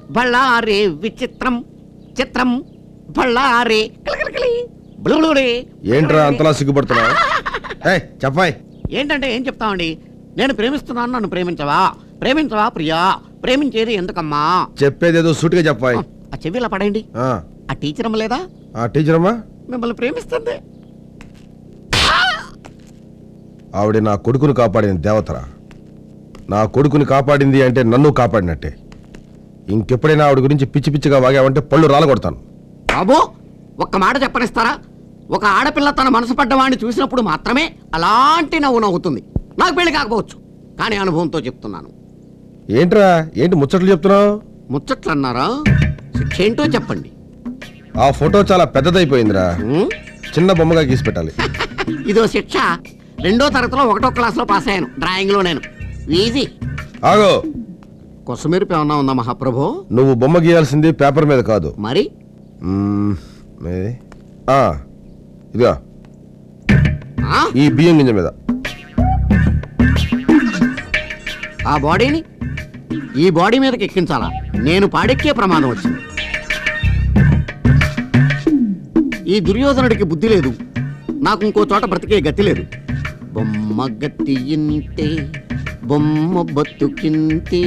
బళ్ళారే విచిత్రం చిత్రం బళ్ళారే కిలకిలకిలి, బులుబులుబులి. ఏంట్రా అంతలా సిగ్గుపడుతున్నావు ఏయ్ చెప్పాయ్ ఏంటంటే ఏం చెప్తామండి నేను ప్రేమిస్తున్నాను నన్ను ప్రేమించవా ప్రేమించవా ప్రియా ప్రేమించేది ఎందుకమ్మా చెప్పేదేదో సూటిగా చెప్పాయ్ ఆ చెవి ఇలా పడండి ఆ, ఆ టీచర్ అమ్మ లేదా ఆ టీచర్ అమ్మా మిమ్మల్ని ప్రేమిస్తుంది ఆవిడ నా కొడుకుని కాపాడింది దేవతరా నా కొడుకుని కాపాడింది అంటే నన్ను కాపాడినట్టే ఇంకెప్పుడైనా ఆవిడ గురించి పిచ్చి పిచ్చిగా వాగావంటే పళ్ళు రాలగొడతాను బాబు ఒక్క మాట చెప్పనిస్తారా ఒక ఆడపిల్ల తన మనసు పడ్డవాడిని చూసినప్పుడు మాత్రమే అలాంటి నవ్వు నవ్వుతుంది నాకు పెళ్లి కాకపోవచ్చు కానీ అనుభవంతో చెప్తున్నాను ఏంట్రా ఏంటి ముచ్చట్లు చెప్తున్నావు ముచ్చట్లు అన్నారా శిక్ష ఏంటో చెప్పండి ఆ ఫోటో చాలా పెద్దదైపోయిందిరా ఉం? చిన్న బొమ్మగా గీసి పెట్టాలి ఇదో శిక్ష రెండో తరగతిలో ఒకటో క్లాస్లో పాస్ అయ్యాను డ్రాయింగ్లో నేను ఈజీ ఆగో కొసమెరుపు ఏమన్నా ఉందా మహాప్రభు నువ్వు బొమ్మ గీయాల్సింది పేపర్ మీద కాదు మరి మ్మ్, ఏది? ఆ, ఇదిగా ఆ? ఈ బియ్యం గింజ మీద ఆ బాడీని ఈ బాడీ మీదకి ఎక్కించాలా నేను పాడెక్కే ప్రమాదం వచ్చింది ఈ దుర్యోధనుడికి బుద్ధి లేదు నాకు ఇంకో చోట బ్రతికే గతి లేదు బొమ్మ గతి ఇంతే బొమ్మ బతుకింతే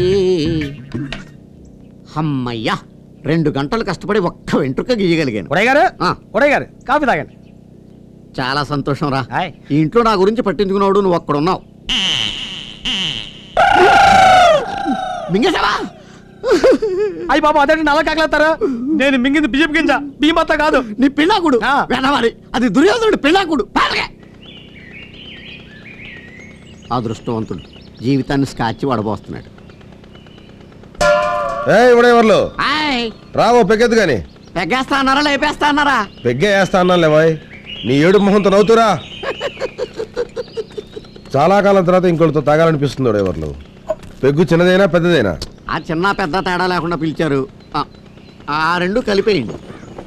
హమ్మయ్యా రెండు గంటలు కష్టపడి ఒక్క వెంట్రుక గీయగలిగాను ఉడయ్ గారు ఆ. ఉడయ్ గారు కాఫీ తాగండి చాలా సంతోషం రా హాయ్. ఈ ఇంట్లో నా గురించి పట్టించుకున్నాడు నువ్వు అక్కడ ఉన్నావు మింగేశావా అయ్యి బాబు అదే నల్ల కాకలేస్తారా నేను మింగింది బియ్యం గింజ బియ్యం మొత్తం కాదు నీ పిల్లాకుడు ఆ. వెనవాలి అది దుర్యోధనుడు పిల్లాకుడు పారగా అదృష్టవంతుడు జీవితాన్ని స్కాచి వడబోస్తున్నాడు ఏ ఇవిడెవర్లు ఆయ్ రావో పెగ్గెద్దు గాని పెగ్గేస్తా అన్నారా లేపేస్తా అన్నారా పెగ్గే వేస్తా అన్నాను లేవాయ్ నీ ఏడు మొహంతో నవ్వుతురా చాలా కాలం తర్వాత ఇంకోటితో తాగాలనిపిస్తుంది ఎవరు పెగ్గు చిన్నదైనా పెద్దదైనా ఆ చిన్న పెద్ద తేడా లేకుండా పిలిచారు ఆ, ఆ రెండు కలిపేయండి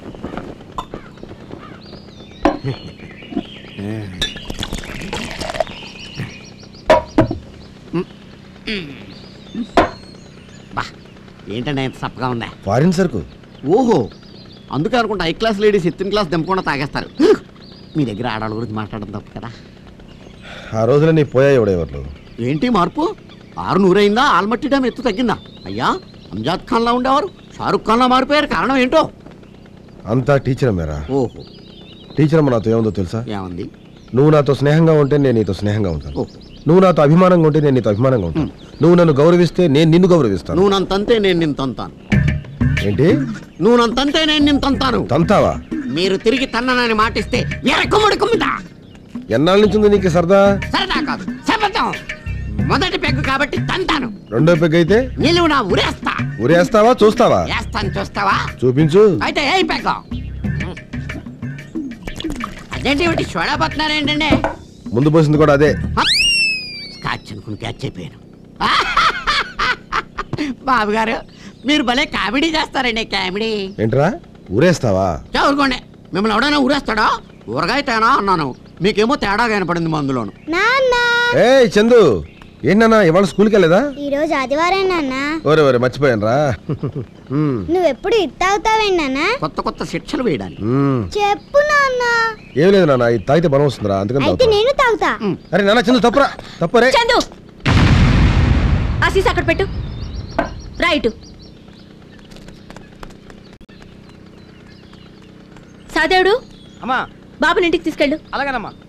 బా ఏంటంటే ఎంత సప్పగా ఉందా ఫారిన్ సరుకు ఓహో అందుకే అనుకుంటా హై క్లాస్ లేడీస్ ఎత్తిన క్లాస్ దింపకుండా తాగేస్తారు మీ దగ్గర ఆడవాళ్ళ గురించి మాట్లాడడం తప్పు కదా ఆ రోజున నీ పోయాయి ఎవడెవర్లు ఏంటి మార్పు ఆరు నూరైందా ఆల్మట్టి డ్యామ్ ఎత్తు తగ్గిందా అయ్యా అంజాద్ ఖాన్లా ఉండేవారు షారుఖ్ ఖాన్లా మారిపోయారు కారణం ఏంటో అంతా టీచర్ మేరా ఓహో టీచర్ అమ్మ నాతో ఏముందో తెలుసా ఏమంది నువ్వు నాతో స్నేహంగా ఉంటే నేను నీతో స్నేహంగా ఉంటాను ఓహో నువ్వు నాతో అభిమానంగా ఉంటే నేను నీతో అభిమానంగా ఉంటాను నువ్వు నన్ను గౌరవిస్తే నేను నిన్ను గౌరవిస్తాను నువ్వు నన్ను తంతే నేను నిన్ను తంతాను ఏంటి నువ్వు నన్ను తంతే నేను నిన్ను తంతాను తంతావా మీరు తిరిగి తన్ననని మాటిస్తే వేరే కుమ్ముడు కుమ్ముతా ఎన్నాళ్ళ నుంచి ఉంది నీకు సరదా సరదా కాదు శపథం మొదటి పెగ్గు కాబట్టి తంతాను రెండో పెగ్ అయితే నిలువు నా ఉరేస్తా ఉరేస్తావా చూస్తావా వేస్తాను చూస్తావా చూపించు అయితే ఏ పెగ్గ అదేంటి ఒకటి చూడబోతున్నారు ఏంటండి ముందు పోసింది కూడా అదే స్కాచ్ అనుకుని క్యాచ్ అయిపోయాను బాబు గారు మీరు భలే కామెడీ చేస్తారండి కామెడీ ఏంట్రా ఊరేస్తావా చదువుకోండి మిమ్మల్ని ఎవడైనా ఊరేస్తాడా ఊరగాయ తేనా అన్నాను మీకేమో తేడా కనపడింది మందులోను నాన్న ఏ చందు ఏంటన్నా ఇవాళ స్కూల్కి వెళ్ళేదా ఈ రోజు ఆదివారం నాన్న ఓరే ఓరే మర్చిపోయాను రా నువ్వెప్పుడు ఇత్తావుతావేంటి నాన్న కొత్త కొత్త శిక్షలు వేయడానికి చెప్పు నాన్న ఏం లేదు నాన్న ఇది తాగితే బలం వస్తుందిరా అందుకని అయితే తాగుతున్నా. నేను తాగుతా అరే నాన్న చందు తప్పురా తప్పరే చందు ఆ సీసా అక్కడ పెట్టు రైట్ సాదేవుడు అమ్మా బాబుని ఇంటికి తీసుకెళ్ళు అలాగేనమ్మా